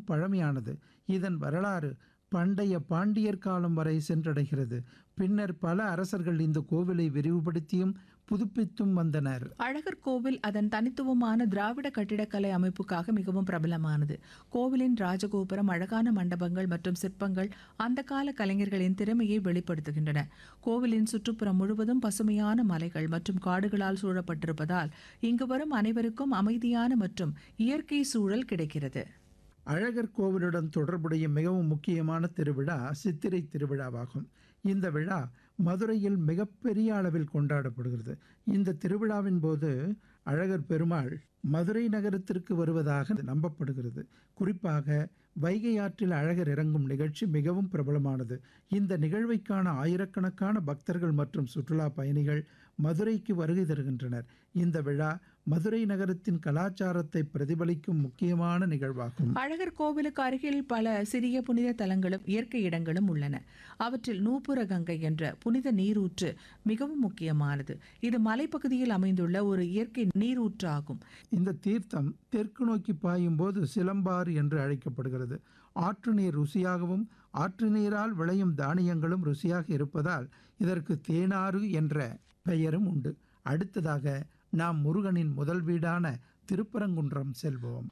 மிகவும் பழமையானது இதன் வரலாறு பண்டைய பாண்டியர் காலம் வரை சென்றடைகிறது பின்னர் பல அரசர்கள் இந்த கோவிலை விரிவுபடுத்தியும் புதுப்பித்தும் வந்தனர் அழகர் கோவில் அதன் தனித்துவமான திராவிட கட்டிடக்கலை அமைப்புக்காக மிகவும் பிரபலமானது கோவிலின் ராஜகோபுரம் அழகான மண்டபங்கள் மற்றும் சிற்பங்கள் அந்த கால கலைஞர்களின் திறமையை வெளிப்படுத்துகின்றன கோவிலின் சுற்றுப்புறம் முழுவதும் பசுமையான மலைகள் மற்றும் காடுகளால் சூழப்பட்டிருப்பதால் இங்கு வரும் அனைவருக்கும் அமைதியான மற்றும் இயற்கை சூழல் கிடைக்கிறது அழகர் கோவிலுடன் தொடர்புடைய மிகவும் முக்கியமான திருவிழா சித்திரை திருவிழாவாகும் இந்த விழா மதுரையில் மிகப்பெரிய அளவில் கொண்டாடப்படுகிறது இந்த திருவிழாவின் போது அழகர் பெருமாள் மதுரை நகரத்திற்கு வருவதாக நம்பப்படுகிறது குறிப்பாக வைகை ஆற்றில் அழகர் இறங்கும் நிகழ்ச்சி மிகவும் பிரபலமானது இந்த நிகழ்வை காண ஆயிரக்கணக்கான பக்தர்கள் மற்றும் சுற்றுலா பயணிகள் மதுரைக்கு வருகை தருகின்றனர் இந்த விழா மதுரை நகரத்தின் கலாச்சாரத்தை பிரதிபலிக்கும் முக்கியமான நிகழ்வாகும் அழகர் கோவிலுக்கு அருகில் பல சிறிய புனித தலங்களும் இயற்கை இடங்களும் உள்ளன அவற்றில் நூப்புர கங்கை என்ற புனித நீரூற்று மிகவும் முக்கியமானது இது மலைப்பகுதியில் அமைந்துள்ள ஒரு இயற்கை நீரூற்று ஆகும் இந்த தீர்த்தம் தெற்கு நோக்கி பாயும் போது சிலம்பாறு என்று அழைக்கப்படுகிறது ஆற்று நீர் ருசியாகவும் ஆற்று நீரால் விளையும் தானியங்களும் ருசியாக இருப்பதால் இதற்கு தேனாறு என்ற பெயரும் உண்டு அடுத்ததாக நாம் முருகனின் முதல் வீடான திருப்பரங்குன்றம் செல்வோம்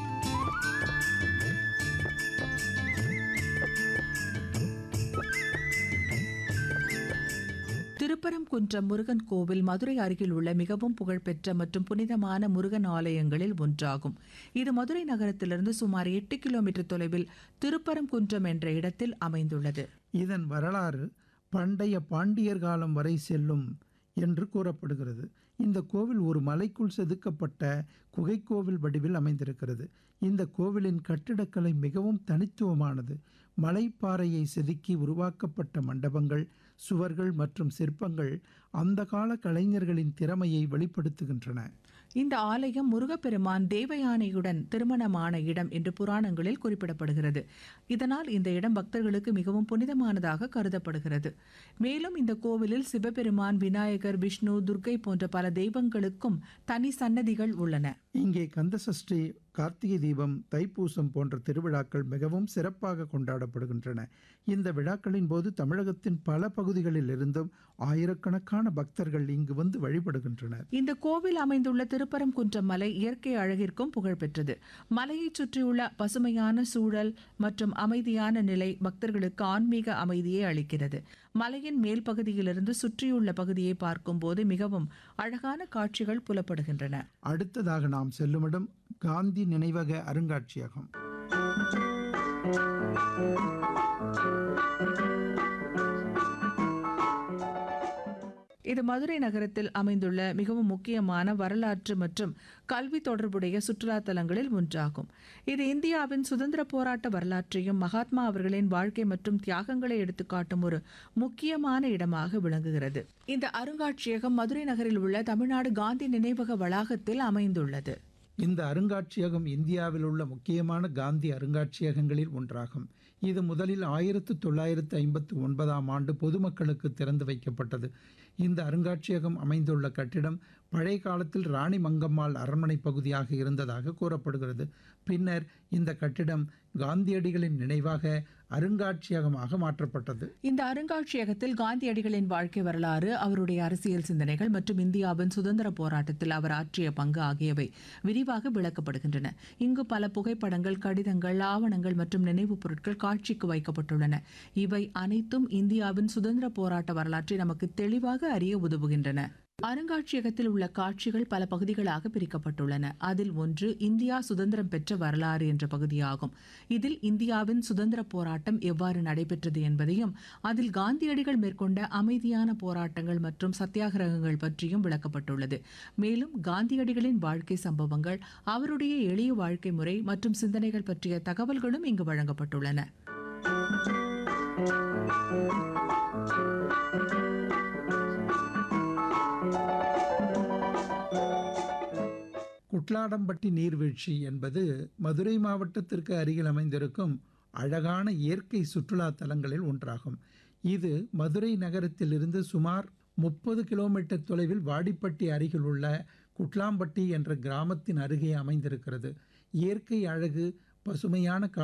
திருப்பரங்குன்றம் முருகன் கோவில் மதுரை அருகில் உள்ள மிகவும் புகழ்பெற்ற மற்றும் புனிதமான முருகன் ஆலயங்களில் ஒன்றாகும் இது மதுரை நகரத்திலிருந்து சுமார் எட்டு கிலோமீட்டர் தொலைவில் திருப்பரங்குன்றம் என்ற இடத்தில் அமைந்துள்ளது இதன் வரலாறு பண்டைய பாண்டியர் காலம் வரை செல்லும் என்று கூறப்படுகிறது இந்த கோவில் ஒரு மலைக்குள் செதுக்கப்பட்ட குகைக்கோவில் வடிவில் அமைந்திருக்கிறது இந்த கோவிலின் கட்டிடக்கலை மிகவும் தனித்துவமானது மலைப்பாறையை செதுக்கி உருவாக்கப்பட்ட மண்டபங்கள் சுவர்கள் மற்றும் சிற்பங்கள் அந்த கால கலைஞர்களின் திறமையை வெளிப்படுத்துகின்றன இந்த ஆலயம் முருகப்பெருமான் தேவயானையுடன் திருமணமான இடம் என்று புராணங்களில் குறிப்பிடப்படுகிறது இதனால் இந்த இடம் பக்தர்களுக்கு மிகவும் புனிதமானதாக கருதப்படுகிறது மேலும் இந்த கோவிலில் சிவபெருமான் விநாயகர் விஷ்ணு துர்க்கை போன்ற பல தெய்வங்களுக்கும் தனி சன்னதிகள் உள்ளன இங்கே கந்தசஷ்டி கார்த்திகை தீபம் தைப்பூசம் போன்ற திருவிழாக்கள் மிகவும் சிறப்பாக கொண்டாடப்படுகின்றன இந்த விழாக்களின் போது தமிழகத்தின் பல பகுதிகளில் இருந்தும் ஆயிரக்கணக்கான பக்தர்கள் இங்கு வந்து வழிபடுகின்றனர் இந்த கோவில் அமைந்துள்ள திருப்பரங்குன்றம் மலை இயற்கை அழகிற்கும் புகழ்பெற்றது மலையைச் சுற்றியுள்ள பசுமையான சூழல் மற்றும் அமைதியான நிலை பக்தர்களுக்கு ஆன்மீக அமைதியை அளிக்கிறது மலையின் மேல் பகுதியிலிருந்து சுற்றியுள்ள பகுதியை பார்க்கும்போது மிகவும் அழகான காட்சிகள் புலப்படுகின்றன அடுத்ததாக நாம் செல்லுமிடம் காந்தி நினைவக அருங்காட்சியகம் இது மதுரை நகரத்தில் அமைந்துள்ள மிகவும் முக்கியமான வரலாற்று மற்றும் கல்வி தொடர்புடைய சுற்றுலா தலங்களில் ஒன்றாகும் இது இந்தியாவின் சுதந்திர போராட்ட வரலாற்றையும் மகாத்மா அவர்களின் வாழ்க்கை மற்றும் தியாகங்களை எடுத்துக்காட்டும் ஒரு முக்கியமான இடமாக விளங்குகிறது இந்த அருங்காட்சியகம் மதுரை நகரில் உள்ள தமிழ்நாடு காந்தி நினைவக வளாகத்தில் அமைந்துள்ளது இந்த அருங்காட்சியகம் இந்தியாவில் உள்ள முக்கியமான காந்தி அருங்காட்சியகங்களில் ஒன்றாகும் இது முதலில் ஆயிரத்து தொள்ளாயிரத்து ஐம்பத்து ஒன்பதாம் ஆண்டு பொதுமக்களுக்கு திறந்து வைக்கப்பட்டது இந்த அருங்காட்சியகம் அமைந்துள்ள கட்டிடம் பழைய காலத்தில் ராணி மங்கம்மாள் அரண்மனை பகுதியாக இருந்ததாக கூறப்படுகிறது பின்னர் இந்த கட்டிடம் காந்தியடிகளின் நினைவாக அருங்காட்சியகமாக மாற்றப்பட்டது இந்த அருங்காட்சியகத்தில் காந்தியடிகளின் வாழ்க்கை வரலாறு அவருடைய அரசியல் சிந்தனைகள் மற்றும் இந்தியாவின் சுதந்திர போராட்டத்தில் அவர் ஆற்றிய பங்கு ஆகியவை விரிவாக விளக்கப்படுகின்றன இங்கு பல புகைப்படங்கள் கடிதங்கள் ஆவணங்கள் மற்றும் நினைவுப் பொருட்கள் காட்சிக்கு வைக்கப்பட்டுள்ளன இவை அனைத்தும் இந்தியாவின் சுதந்திர போராட்ட வரலாற்றை நமக்கு தெளிவாக அறிய உதவுகின்றன அருங்காட்சியகத்தில் உள்ள காட்சிகள் பல பகுதிகளாக பிரிக்கப்பட்டுள்ளன அதில் ஒன்று இந்தியா சுதந்திரம் பெற்ற வரலாறு என்ற பகுதியாகும் இதில் இந்தியாவின் சுதந்திர போராட்டம் எவ்வாறு நடைபெற்றது என்பதையும் அதில் காந்தியடிகள் மேற்கொண்ட அமைதியான போராட்டங்கள் மற்றும் சத்தியாகிரகங்கள் பற்றியும் விளக்கப்பட்டுள்ளது மேலும் காந்தியடிகளின் வாழ்க்கை சம்பவங்கள் அவருடைய எளிய வாழ்க்கை முறை மற்றும் சிந்தனைகள் பற்றிய தகவல்களும் இங்கு வழங்கப்பட்டுள்ளன குட்லாடம்பட்டி நீர்வீழ்ச்சி என்பது மதுரை மாவட்டத்திற்கு அருகில் அமைந்திருக்கும் அழகான இயற்கை சுற்றுலா தலங்களில் ஒன்றாகும் இது மதுரை நகரத்திலிருந்து சுமார் முப்பது கிலோமீட்டர் தொலைவில் வாடிப்பட்டி அருகில் உள்ள குட்லாம்பட்டி என்ற கிராமத்தின் அருகே அமைந்திருக்கிறது இயற்கை அழகு பசுமையான